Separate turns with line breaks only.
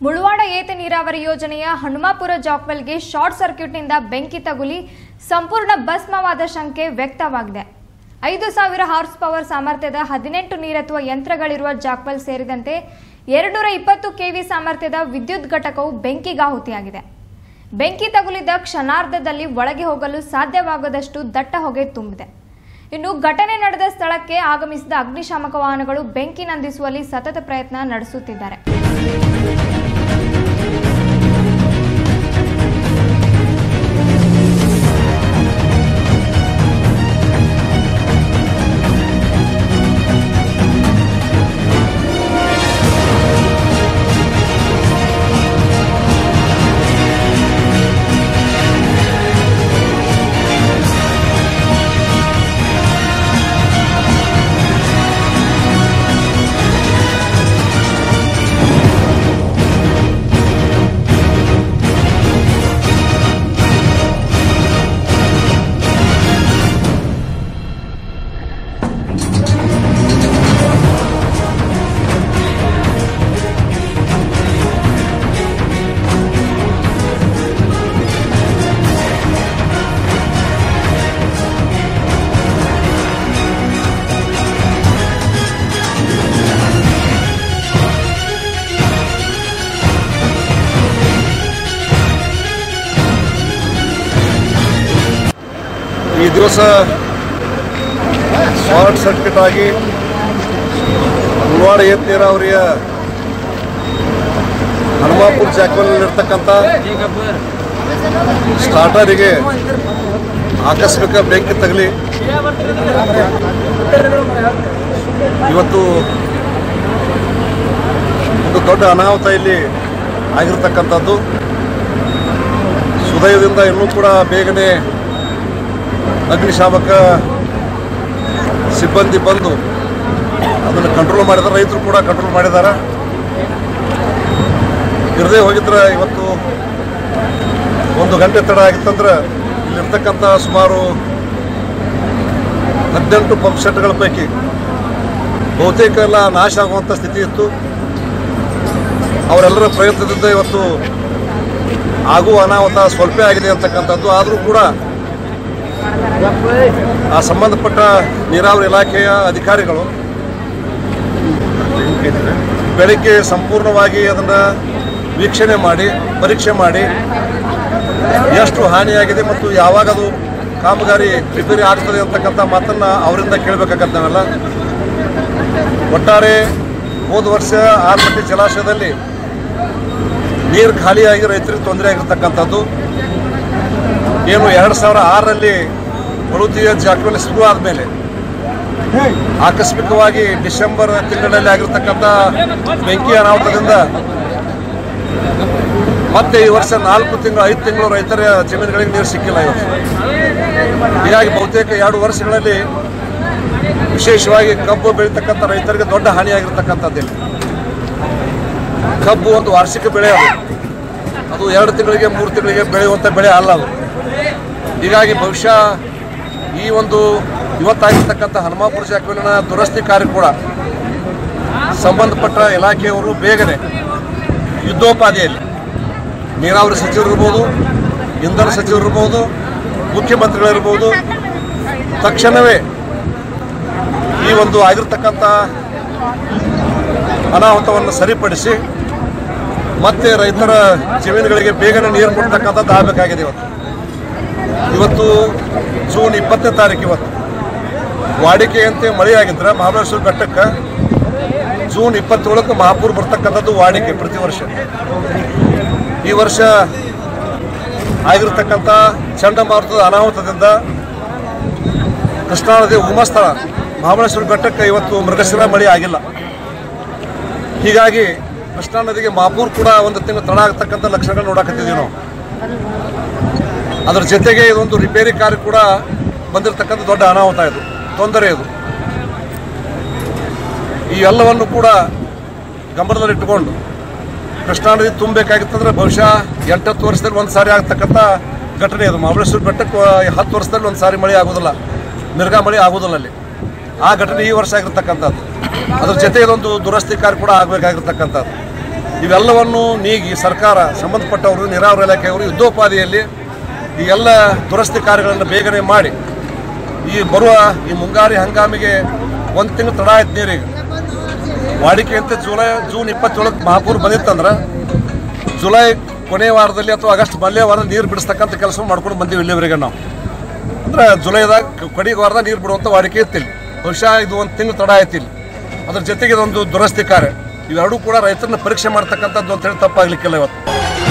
ಮುಳವಾಡ ಏತ ನೀರಾವರಿ ಯೋಜನೆಯ ಹನುಮಾಪುರ ಜಾಕ್ವೆಲ್ಗೆ ಶಾರ್ಟ್ ಸರ್ಕ್ಯೂಟ್ನಿಂದ ಬೆಂಕಿ ತಗುಲಿ ಸಂಪೂರ್ಣ ಭಸ್ಮವಾದ ಶಂಕೆ ವ್ಯಕ್ತವಾಗಿದೆ ಐದು ಸಾವಿರ ಹಾರ್ಸ್ ಪವರ್ ಸಾಮರ್ಥ್ಯದ ಹದಿನೆಂಟು ನೀರೆತ್ತುವ ಯಂತ್ರಗಳಿರುವ ಜಾಕ್ವೆಲ್ ಸೇರಿದಂತೆ ಎರಡುನೂರ ಇಪ್ಪತ್ತು ಕೆವಿ ಸಾಮರ್ಥ್ಯದ ವಿದ್ಯುತ್ ಘಟಕವು ಬೆಂಕಿಗಾಹುತಿಯಾಗಿದೆ ಬೆಂಕಿ ತಗುಲಿದ ಕ್ಷಣಾರ್ಧದಲ್ಲಿ ಒಳಗೆ ಹೋಗಲು ಸಾಧ್ಯವಾಗದಷ್ಟು ದಟ್ಟ ಹೊಗೆ ತುಂಬಿದೆ ಇನ್ನು ಘಟನೆ ನಡೆದ ಸ್ಥಳಕ್ಕೆ ಆಗಮಿಸಿದ ಅಗ್ನಿಶಾಮಕ ವಾಹನಗಳು ಬೆಂಕಿ ನಂದಿಸುವಲ್ಲಿ ಸತತ ಪ್ರಯತ್ನ ನಡೆಸುತ್ತಿದ್ದಾರೆ
ಈ ದಿವಸ ಶಾರ್ಟ್ ಸರ್ಕ್ಯೂಟ್ ಆಗಿ ಮುಳವಾಡ ಏತ್ ನೀರಾವರಿಯ ಹನುಮಾಪುರ ಜಾಕ್ವಲ್ನಲ್ಲಿರ್ತಕ್ಕಂಥ ಸ್ಟಾರ್ಟರಿಗೆ ಆಕಸ್ಮಿಕ ಬೆಂಕಿ ತಗಲಿ ಇವತ್ತು ಒಂದು ದೊಡ್ಡ ಅನಾಹುತ ಇಲ್ಲಿ ಆಗಿರ್ತಕ್ಕಂಥದ್ದು ಸುದಯದಿಂದ ಇನ್ನೂ ಕೂಡ ಬೇಗನೆ ಅಗ್ನಿಶಾಮಕ ಸಿಬ್ಬಂದಿ ಬಂದು ಅದನ್ನು ಕಂಟ್ರೋಲ್ ಮಾಡಿದ್ದಾರೆ ರೈತರು ಕೂಡ ಕಂಟ್ರೋಲ್ ಮಾಡಿದ್ದಾರೆ ಇರದೇ ಹೋಗಿದ್ರೆ ಇವತ್ತು ಒಂದು ಗಂಟೆ ತಡ ಆಗಿತ್ತಂದ್ರೆ ಇಲ್ಲಿರ್ತಕ್ಕಂಥ ಸುಮಾರು ಹದಿನೆಂಟು ಪಂಪ್ ಸೆಟ್ಗಳ ಪೈಕಿ ಬಹುತೇಕ ಎಲ್ಲ ನಾಶ ಆಗುವಂಥ ಸ್ಥಿತಿ ಇತ್ತು ಅವರೆಲ್ಲರ ಪ್ರಯತ್ನದಿಂದ ಇವತ್ತು ಆಗುವ ಅನಾಹುತ ಸ್ವಲ್ಪ ಆಗಿದೆ ಅಂತಕ್ಕಂಥದ್ದು ಆದರೂ ಕೂಡ ಆ ಸಂಬಂಧಪಟ್ಟ ನೀರಾವರಿ ಇಲಾಖೆಯ ಅಧಿಕಾರಿಗಳು ಬೆಳಿಗ್ಗೆ ಸಂಪೂರ್ಣವಾಗಿ ಅದನ್ನು ವೀಕ್ಷಣೆ ಮಾಡಿ ಪರೀಕ್ಷೆ ಮಾಡಿ ಎಷ್ಟು ಹಾನಿಯಾಗಿದೆ ಮತ್ತು ಯಾವಾಗ ಅದು ಕಾಮಗಾರಿ ರಿಪೇರಿ ಆಗ್ತದೆ ಅಂತಕ್ಕಂಥ ಮಾತನ್ನು ಅವರಿಂದ ಕೇಳಬೇಕಾಗತ್ತೆ ನಾವೆಲ್ಲ ಒಟ್ಟಾರೆ ಹೋದ ವರ್ಷ ಆಲ್ಮಟ್ಟಿ ಜಲಾಶಯದಲ್ಲಿ ನೀರು ಖಾಲಿಯಾಗಿ ರೈತರಿಗೆ ತೊಂದರೆ ಆಗಿರ್ತಕ್ಕಂಥದ್ದು ಏನು ಎರಡು ಸಾವಿರ ಆರರಲ್ಲಿ ಬಳುತಿಯ ಜಾಕ್ವೆಲ್ ಶುರು ಆದಮೇಲೆ ಆಕಸ್ಮಿಕವಾಗಿ ಡಿಸೆಂಬರ್ ತಿಂಗಳಲ್ಲಿ ಆಗಿರ್ತಕ್ಕಂಥ ಬೆಂಕಿ ಅನಾಹುತದಿಂದ ಮತ್ತೆ ಈ ವರ್ಷ ನಾಲ್ಕು ತಿಂಗಳು ಐದು ತಿಂಗಳು ರೈತರ ಜಮೀನುಗಳಿಗೆ ನೀರು ಸಿಕ್ಕಿಲ್ಲ ಇವತ್ತು ಹೀಗಾಗಿ ಬಹುತೇಕ ಎರಡು ವರ್ಷಗಳಲ್ಲಿ ವಿಶೇಷವಾಗಿ ಕಬ್ಬು ಬೆಳೀತಕ್ಕಂಥ ರೈತರಿಗೆ ದೊಡ್ಡ ಹಾನಿಯಾಗಿರ್ತಕ್ಕಂಥದ್ದಿಲ್ಲ ಕಬ್ಬು ಒಂದು ವಾರ್ಷಿಕ ಬೆಳೆ ಅದು ಅದು ಎರಡು ತಿಂಗಳಿಗೆ ಮೂರು ತಿಂಗಳಿಗೆ ಬೆಳೆಯುವಂಥ ಬೆಳೆ ಅಲ್ಲ ಅದು ಹೀಗಾಗಿ ಬಹುಶಃ ಈ ಒಂದು ಇವತ್ತಾಗಿರ್ತಕ್ಕಂಥ ಹನುಮಾಪುರ ಜಾಕವಿನ ದುರಸ್ತಿ ಕಾರ್ಯ ಕೂಡ ಸಂಬಂಧಪಟ್ಟ ಇಲಾಖೆಯವರು ಬೇಗನೆ ಯುದ್ಧೋಪಾದಿಯಲ್ಲಿ ನೀರಾವರಿ ಸಚಿವರಿರ್ಬೋದು ಇಂಧನ ಸಚಿವರಿರ್ಬೋದು ಮುಖ್ಯಮಂತ್ರಿಗಳಿರ್ಬೋದು ತಕ್ಷಣವೇ ಈ ಒಂದು ಆಗಿರ್ತಕ್ಕಂಥ ಅನಾಹುತವನ್ನು ಸರಿಪಡಿಸಿ ಮತ್ತೆ ರೈತರ ಜಮೀನುಗಳಿಗೆ ಬೇಗನೆ ನೀರು ಕೊಡ್ತಕ್ಕಂಥದ್ದು ಆಗಬೇಕಾಗಿದೆ ಇವತ್ತು ಇವತ್ತು ಜೂನ್ ಇಪ್ಪತ್ತನೇ ತಾರೀಕು ಇವತ್ತು ವಾಡಿಕೆಯಂತೆ ಮಳೆಯಾಗಿದ್ರೆ ಮಹಾಬಲೇಶ್ವರ ಬೆಟ್ಟಕ್ಕೆ ಜೂನ್ ಇಪ್ಪತ್ತೇಳಕ್ಕೆ ಮಹಾಪೂರ್ ಬರ್ತಕ್ಕಂಥದ್ದು ವಾಡಿಕೆ ಪ್ರತಿ ವರ್ಷ ಈ ವರ್ಷ ಆಗಿರ್ತಕ್ಕಂಥ ಚಂಡಮಾರುತದ ಅನಾಹುತದಿಂದ ಕೃಷ್ಣಾ ನದಿ ಉಗಮಸ್ಥಳ ಮಹಾಬಲೇಶ್ವರ ಬೆಟ್ಟಕ್ಕೆ ಇವತ್ತು ಮೃಗಶಿರ ಮಳೆ ಆಗಿಲ್ಲ ಹೀಗಾಗಿ ಕೃಷ್ಣಾ ನದಿಗೆ ಮಹಾಪೂರ್ ಕೂಡ ಒಂದು ತಿಂಗಳು ತಡ ಆಗ್ತಕ್ಕಂಥ ಲಕ್ಷಣಗಳು ನೋಡಕತ್ತಿದ್ದೀವಿ ನಾವು ಅದರ ಜೊತೆಗೆ ಇದೊಂದು ರಿಪೇರಿ ಕಾರ್ಯ ಕೂಡ ಬಂದಿರತಕ್ಕಂಥ ದೊಡ್ಡ ಅನಾಹುತ ಇದು ತೊಂದರೆ ಇದು ಈ ಎಲ್ಲವನ್ನು ಕೂಡ ಗಮನದಲ್ಲಿಟ್ಟುಕೊಂಡು ಕೃಷ್ಣಾ ನದಿ ತುಂಬಬೇಕಾಗಿತ್ತಂದ್ರೆ ಬಹುಶಃ ಎಂಟತ್ತು ವರ್ಷದಲ್ಲಿ ಒಂದು ಸಾರಿ ಆಗ್ತಕ್ಕಂಥ ಘಟನೆ ಇದು ಮಹಾಬಲೇಶ್ವರ ಬೆಟ್ಟಕ್ಕೆ ಹತ್ತು ವರ್ಷದಲ್ಲಿ ಒಂದು ಸಾರಿ ಮಳೆ ಆಗೋದಿಲ್ಲ ಮಿರ್ಗಾ ಮಳೆ ಆಗೋದಿಲ್ಲ ಅಲ್ಲಿ ಆ ಘಟನೆ ಈ ವರ್ಷ ಆಗಿರ್ತಕ್ಕಂಥದ್ದು ಅದ್ರ ಜೊತೆ ಇದೊಂದು ದುರಸ್ತಿ ಕಾರ್ಯ ಕೂಡ ಆಗಬೇಕಾಗಿರ್ತಕ್ಕಂಥದ್ದು ಇವೆಲ್ಲವನ್ನು ನೀಗಿ ಸರ್ಕಾರ ಸಂಬಂಧಪಟ್ಟವರು ನೀರಾವರಿ ಇಲಾಖೆಯವರು ಯುದ್ಧೋಪಾದಿಯಲ್ಲಿ ಈ ಎಲ್ಲ ದುರಸ್ತಿ ಕಾರ್ಯಗಳನ್ನು ಬೇಗನೆ ಮಾಡಿ ಈ ಬರುವ ಈ ಮುಂಗಾರಿ ಹಂಗಾಮಿಗೆ ಒಂದು ತಿಂಗಳು ತಡ ಆಯ್ತು ನೀರಿಗೆ ವಾಡಿಕೆಯಂತೆ ಜುಲೈ ಜೂನ್ ಇಪ್ಪತ್ತೇಳಕ್ಕೆ ಮಹಾಪೂರ್ ಬಂದಿತ್ತಂದ್ರೆ ಜುಲೈ ಕೊನೆಯ ವಾರದಲ್ಲಿ ಅಥವಾ ಆಗಸ್ಟ್ ಮೊದಲನೇ ವಾರದಲ್ಲಿ ನೀರು ಬಿಡಿಸ್ತಕ್ಕಂಥ ಕೆಲಸ ಮಾಡ್ಕೊಂಡು ಬಂದೀವಿ ಇಲ್ಲಿವರೆಗೆ ನಾವು ಅಂದ್ರೆ ಜುಲೈದಾಗ ಕಡೆಗೆ ವಾರದಾಗ ನೀರು ಬಿಡುವಂಥ ವಾಡಿಕೆ ಇತ್ತಿಲ್ಲ ಬಹುಶಃ ಇದು ಒಂದು ತಿಂಗಳು ತಡ ಆಯ್ತು ಇಲ್ಲಿ ಅದ್ರ ಜೊತೆಗೆ ಇದೊಂದು ದುರಸ್ತಿ ಕಾರ್ಯ ಇವೆರಡೂ ಕೂಡ ರೈತರನ್ನ ಪರೀಕ್ಷೆ ಮಾಡ್ತಕ್ಕಂಥದ್ದು ಅಂತ ಹೇಳಿ ತಪ್ಪಾಗ್ಲಿಕ್ಕಿಲ್ಲ ಇವತ್ತು